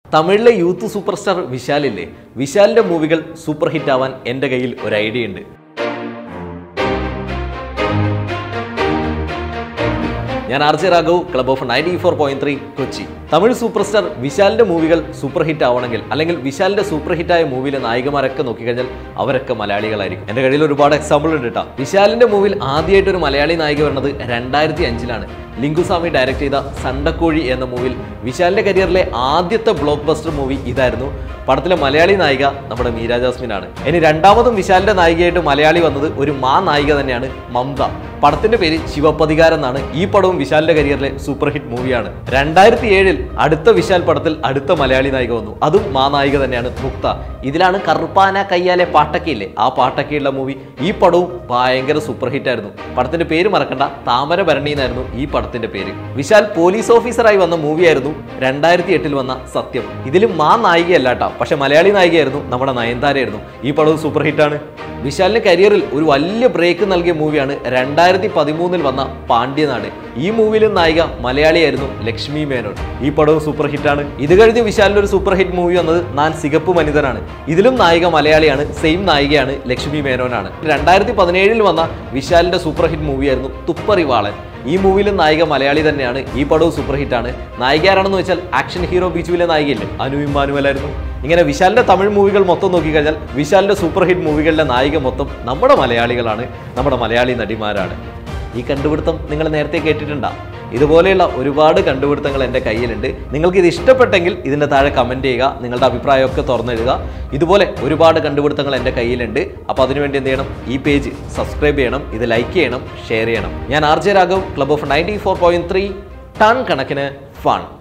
തമിഴിലെ youth super star വിശാലില്ലേ വിശാലിന്റെ മൂവികൾ സൂപ്പർ ഹിറ്റ് ആവാൻ എൻ്റെ കയ്യിൽ ഒരു ഐഡിയ ഉണ്ട് ഞാൻ R J Raghav club of ninety four point three Kochi Tamil super star വിശാലിന്റെ മൂവികൾ സൂപ്പർ ഹിറ്റ് ആവണമെങ്കിൽ അല്ലെങ്കിൽ വിശാലിന്റെ സൂപ്പർ ഹിറ്റായ മൂവിയിലെ നായികമാരൊക്കെ നോക്കിക്കഴിഞ്ഞാൽ അവരൊക്കെ മലയാളികളായിരിക്കും എൻ്റെ കയ്യിൽ ഒരുപാട് എക്സാമ്പിൾ ഉണ്ട് കേട്ടോ വിശാലിന്റെ മൂവിൽ ആദ്യമായിട്ട് ഒരു മലയാളി നായിക വരുന്നത് രണ്ടായിരത്തി അഞ്ചിലാണ് ലിംഗുസ്വാമി ഡയറക്ട് ചെയ്ത സണ്ടക്കോഴി എന്ന മൂവിൽ വിശാലിന്റെ കരിയറിലെ ആദ്യത്തെ ബ്ലോക്ക് ബസ്റ്റർ മൂവി ഇതായിരുന്നു പടത്തിലെ മലയാളി നായിക നമ്മുടെ മീര ജാസ്മിൻ ആണ് ഇനി രണ്ടാമതും വിശാലിന്റെ നായികയായിട്ട് മലയാളി വന്നത് ഒരു മാ നായിക തന്നെയാണ് മമത പടത്തിന്റെ പേര് ശിവപ്പതികാരം എന്നാണ് ഈ പടവും വിശാലിന്റെ കരിയറിലെ സൂപ്പർ ഹിറ്റ് മൂവിയാണ് രണ്ടായിരത്തി ഏഴിൽ അടുത്ത വിശാൽ പടത്തിൽ അടുത്ത മലയാളി നായിക വന്നു അതും മാ നായിക തന്നെയാണ് മുക്ത ഇതിലാണ് കറുപ്പാന കയ്യാലെ പാട്ടക്കയില്ലേ ആ പാട്ടക്കയുള്ള മൂവി ഈ പടവും ഭയങ്കര സൂപ്പർ ഹിറ്റ് ആയിരുന്നു പടത്തിന്റെ പേര് മറക്കണ്ട താമര ഭരണി എന്നായിരുന്നു ഈ പടത്തിന്റെ പേര് വിശാൽ പോലീസ് ഓഫീസറായി വന്ന മൂവിയായിരുന്നു രണ്ടായിരത്തി എട്ടിൽ വന്ന സത്യം ഇതിൽ മാ നായികയല്ല കേട്ടോ പക്ഷെ മലയാളി നായികയായിരുന്നു നമ്മുടെ നയൻതാരയായിരുന്നു ഈ പടവും സൂപ്പർ ഹിറ്റാണ് വിശാലിന്റെ കരിയറിൽ ഒരു വലിയ ബ്രേക്ക് നൽകിയ മൂവിയാണ് രണ്ടായിരത്തി പതിമൂന്നിൽ വന്ന പാണ്ഡ്യനാട് ഈ മൂവിയിലും നായിക മലയാളിയായിരുന്നു ലക്ഷ്മി മേനോൻ ഈ പടവും സൂപ്പർ ഹിറ്റാണ് ഇത് കഴിഞ്ഞ് വിശാലിന്റെ ഒരു സൂപ്പർ ഹിറ്റ് മൂവി വന്നത് നാൻ സിഗപ്പ് മനിതനാണ് ഇതിലും നായിക മലയാളിയാണ് സെയിം നായികയാണ് ലക്ഷ്മി മേനോനാണ് രണ്ടായിരത്തി പതിനേഴിൽ വന്ന വിശാലിന്റെ സൂപ്പർ ഹിറ്റ് മൂവിയായിരുന്നു തുപ്പറിവാളൻ ഈ മൂവിയിലും നായിക മലയാളി തന്നെയാണ് ഈ പടവും സൂപ്പർ ഹിറ്റാണ് നായിക ആരാണെന്ന് വെച്ചാൽ ആക്ഷൻ ഹീറോ ബീച്ചുവിലെ നായികയില്ലേ അനു ഇമ്മാനുവലായിരുന്നു ഇങ്ങനെ വിശാലിന്റെ തമിഴ് മൂവികൾ മൊത്തം നോക്കിക്കഴിഞ്ഞാൽ വിശാലിന്റെ സൂപ്പർ ഹിറ്റ് മൂവികളിലെ നായിക മൊത്തം നമ്മുടെ മലയാളികളാണ് നമ്മുടെ മലയാളി നടിമാരാണ് ഈ കണ്ടുപിടുത്തം നിങ്ങൾ നേരത്തെ കേട്ടിട്ടുണ്ടാ ഇതുപോലെയുള്ള ഒരുപാട് കണ്ടുപിടുത്തങ്ങൾ എൻ്റെ കയ്യിലുണ്ട് നിങ്ങൾക്ക് ഇത് ഇഷ്ടപ്പെട്ടെങ്കിൽ ഇതിൻ്റെ താഴെ കമൻറ്റ് ചെയ്യുക നിങ്ങളുടെ അഭിപ്രായമൊക്കെ തുറന്നെഴുതുക ഇതുപോലെ ഒരുപാട് കണ്ടുപിടുത്തങ്ങൾ എൻ്റെ കയ്യിലുണ്ട് അപ്പോൾ അതിനുവേണ്ടി എന്ത് ചെയ്യണം ഈ പേജ് സബ്സ്ക്രൈബ് ചെയ്യണം ഇത് ലൈക്ക് ചെയ്യണം ഷെയർ ചെയ്യണം ഞാൻ R J Raghav club of ninety four point three ton കണക്കിന് ഫൺ